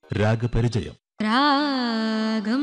രാഗപരിചയം രാഗം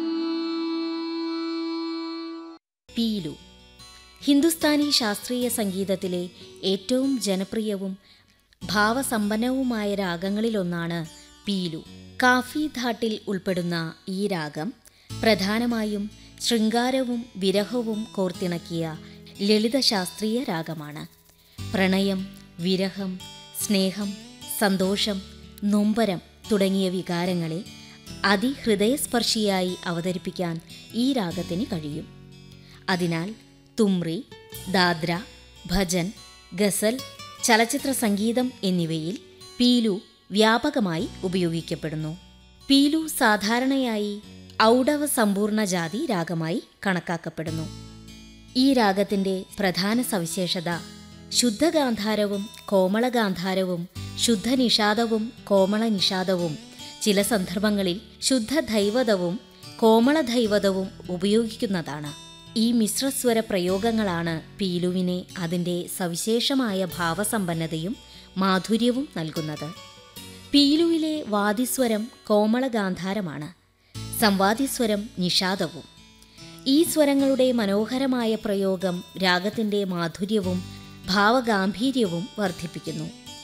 പീലു ഹിന്ദുസ്ഥാനി ശാസ്ത്രീയ സംഗീതത്തിലെ ഏറ്റവും ജനപ്രിയവും ഭാവസമ്പന്നവുമായ രാഗങ്ങളിലൊന്നാണ് പീലു കാഫി ധാട്ടിൽ ഉൾപ്പെടുന്ന ഈ രാഗം പ്രധാനമായും ശൃംഗാരവും വിരഹവും കോർത്തിണക്കിയ ലളിത ശാസ്ത്രീയ രാഗമാണ് പ്രണയം വിരഹം സ്നേഹം സന്തോഷം നൊമ്പരം തുടങ്ങിയ വികാരങ്ങളെ അതിഹൃദയസ്പർശിയായി അവതരിപ്പിക്കാൻ ഈ രാഗത്തിന് കഴിയും അതിനാൽ തുമ്രി ദാദ്ര ഭജൻ ഗസൽ ചലച്ചിത്ര സംഗീതം എന്നിവയിൽ പീലു വ്യാപകമായി ഉപയോഗിക്കപ്പെടുന്നു പീലു സാധാരണയായി ഔഡവ സമ്പൂർണ്ണ ജാതി രാഗമായി കണക്കാക്കപ്പെടുന്നു ഈ രാഗത്തിന്റെ പ്രധാന സവിശേഷത ശുദ്ധഗാന്ധാരവും കോമളഗാന്ധാരവും ശുദ്ധനിഷാദവും കോമളനിഷാദവും ചില സന്ദർഭങ്ങളിൽ ശുദ്ധദൈവതവും കോമളദൈവതവും ഉപയോഗിക്കുന്നതാണ് ഈ മിശ്രസ്വര പ്രയോഗങ്ങളാണ് പീലുവിനെ അതിൻ്റെ സവിശേഷമായ ഭാവസമ്പന്നതയും മാധുര്യവും നൽകുന്നത് പീലുവിലെ വാദിസ്വരം കോമളഗാന്ധാരമാണ് സംവാദിസ്വരം നിഷാദവും ഈ സ്വരങ്ങളുടെ മനോഹരമായ പ്രയോഗം രാഗത്തിൻ്റെ മാധുര്യവും ഭാവഗാംഭീര്യവും വർദ്ധിപ്പിക്കുന്നു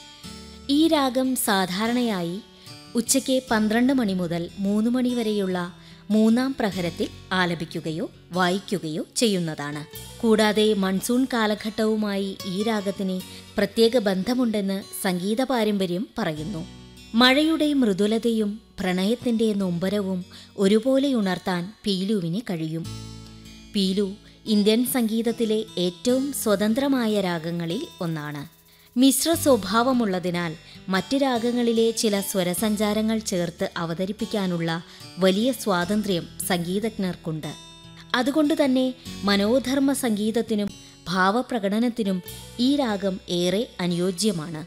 ഈ രാഗം സാധാരണയായി ഉച്ചയ്ക്ക് പന്ത്രണ്ട് മണി മുതൽ മൂന്ന് മണി വരെയുള്ള മൂന്നാം പ്രഹരത്തിൽ ആലപിക്കുകയോ വായിക്കുകയോ ചെയ്യുന്നതാണ് കൂടാതെ മൺസൂൺ കാലഘട്ടവുമായി ഈ രാഗത്തിന് പ്രത്യേക ബന്ധമുണ്ടെന്ന് സംഗീത പാരമ്പര്യം പറയുന്നു മഴയുടെ മൃദുലതയും പ്രണയത്തിന്റെ നൊമ്പരവും ഒരുപോലെ ഉണർത്താൻ പീലുവിന് കഴിയും പീലു ഇന്ത്യൻ സംഗീതത്തിലെ ഏറ്റവും സ്വതന്ത്രമായ രാഗങ്ങളിൽ ഒന്നാണ് മിശ്ര സ്വഭാവമുള്ളതിനാൽ മറ്റ് രാഗങ്ങളിലെ ചില സ്വരസഞ്ചാരങ്ങൾ ചേർത്ത് അവതരിപ്പിക്കാനുള്ള വലിയ സ്വാതന്ത്ര്യം സംഗീതജ്ഞർക്കുണ്ട് അതുകൊണ്ട് തന്നെ മനോധർമ്മ സംഗീതത്തിനും ഭാവപ്രകടനത്തിനും ഈ രാഗം ഏറെ അനുയോജ്യമാണ്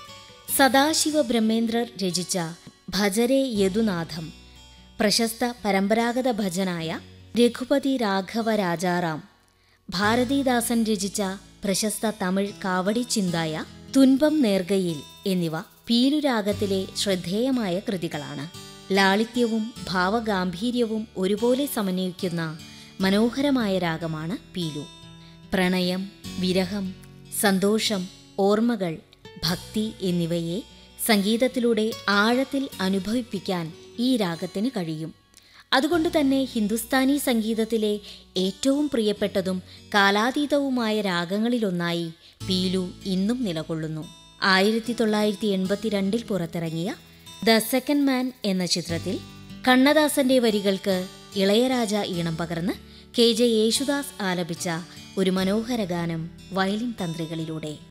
സദാശിവ ബ്രഹ്മേന്ദ്രർ രചിച്ച ഭജരെ യദുനാഥം പ്രശസ്ത പരമ്പരാഗത ഭജനായ രഘുപതി രാഘവ രാജാറാം ഭാരതീദാസൻ രചിച്ച പ്രശസ്ത തമിഴ് കാവടി ചിന്തായ തുൻപം നേർഗയിൽ എന്നിവ പീലുരാഗത്തിലെ ശ്രദ്ധേയമായ കൃതികളാണ് ലാളിത്യവും ഭാവഗാംഭീര്യവും ഒരുപോലെ സമന്വയിക്കുന്ന മനോഹരമായ രാഗമാണ് പീലു പ്രണയം വിരഹം സന്തോഷം ഓർമ്മകൾ ഭക്തി എന്നിവയെ സംഗീതത്തിലൂടെ ആഴത്തിൽ അനുഭവിപ്പിക്കാൻ ഈ രാഗത്തിന് കഴിയും അതുകൊണ്ട് തന്നെ ഹിന്ദുസ്ഥാനി സംഗീതത്തിലെ ഏറ്റവും പ്രിയപ്പെട്ടതും കാലാതീതവുമായ രാഗങ്ങളിലൊന്നായി പീലു ഇന്നും നിലകൊള്ളുന്നു ആയിരത്തി തൊള്ളായിരത്തി എൺപത്തിരണ്ടിൽ പുറത്തിറങ്ങിയ ദ സെക്കൻഡ് മാൻ എന്ന ചിത്രത്തിൽ കണ്ണദാസന്റെ വരികൾക്ക് ഇളയരാജ ഈണം പകർന്ന് കെ ജെ യേശുദാസ് ആലപിച്ച ഒരു മനോഹര ഗാനം വയലിൻ തന്ത്രികളിലൂടെ